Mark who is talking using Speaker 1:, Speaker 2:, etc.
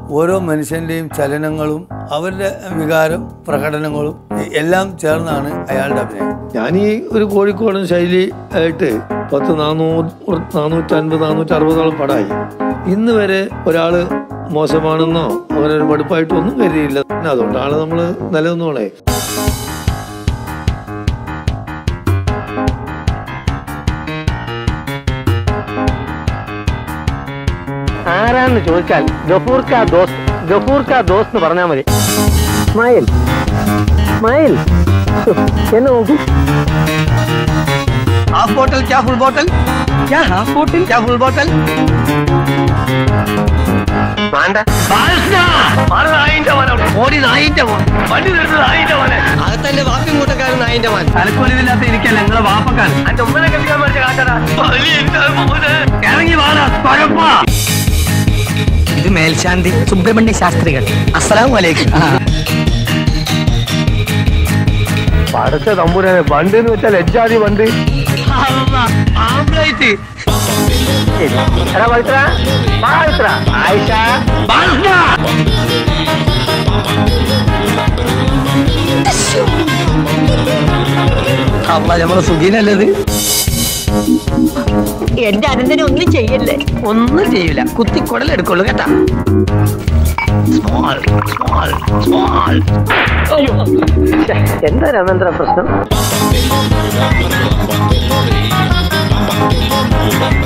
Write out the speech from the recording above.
Speaker 1: ഓരോ മനുഷ്യൻ്റെയും ചലനങ്ങളും അവരുടെ വികാരം പ്രകടനങ്ങളും എല്ലാം ചേർന്നാണ് അയാളുടെ അഭിനയം ഞാൻ ഈ ഒരു കോഴിക്കോടൻ ശൈലി ആയിട്ട് പത്ത് നാനൂറ് നാനൂറ്റൻപത് നാനൂറ്ററുപതോളം പടമായി ഇന്ന് വരെ ഒരാള് മോശമാണെന്നോ അങ്ങനെ ഒരു മടുപ്പായിട്ടോ ഒന്നും കരുതിയില്ല അതുകൊണ്ടാണ് നമ്മൾ നിലനിന്നോളെ
Speaker 2: ആരാന്ന് ചോദിച്ചാൽ ഗഫൂർ കാ ദോസ്ത് ഗഫൂർ കാ ദോസ്ത് എന്ന് പറഞ്ഞാൽ മതി സ്മൈൽ സ്മൈൽ എന്നെ നോക്കൂ
Speaker 1: ഹാഫ് ബോട്ടൽ ക്യാ ഫുൾ ബോട്ടൽ ക്യാ ഹാഫ് ബോട്ടൽ ക്യാ ഫുൾ ബോട്ടൽ
Speaker 2: വേണ്ട
Speaker 1: ഓടി നായിന്റെ മോൻ വണ്ടി നിർത്തുന്നത് നായിന്റെ മോനെ
Speaker 2: അകത്തന്റെ വാപ്പി കൂട്ടക്കാരൻ നായിന്റെ മാൻ
Speaker 1: തലക്കൊലിവില്ലാത്ത ഇരിക്കല്ല നിങ്ങളെ വാപ്പക്കാൻ എന്റെ ഉമ്മനെ കെട്ടിക്കാൻ പറ്റിയ കാട്ടടാ ഇറങ്ങി വാടാ കൊഴപ്പാ
Speaker 3: ഇത് മേൽശാന്തി സുബ്രഹ്മണ്യ ശാസ്ത്രികൾ അസ്സലാം വലൈക്കും
Speaker 2: പടച്ച തമ്പുരാനെ വണ്ട് എന്ന് വെച്ചാൽ എജ്ജാതി വണ്ട്
Speaker 1: ആംബ്ലേറ്റ്
Speaker 2: എടാ പവിത്ര വാ പവിത്ര ആയിഷ
Speaker 3: അമ്മ നമ്മളെ സുഖീനല്ലത്
Speaker 4: എന്റെ അനന്തനെ ഒന്നും ചെയ്യല്ലേ
Speaker 3: ഒന്നും ചെയ്യൂല കുത്തി കുടലെടുക്കുള്ളൂ കേട്ടാ സ്മോൾ സ്മോൾ സ്മോൾ
Speaker 2: എന്താ രാമേന്ദ്ര പ്രശ്നം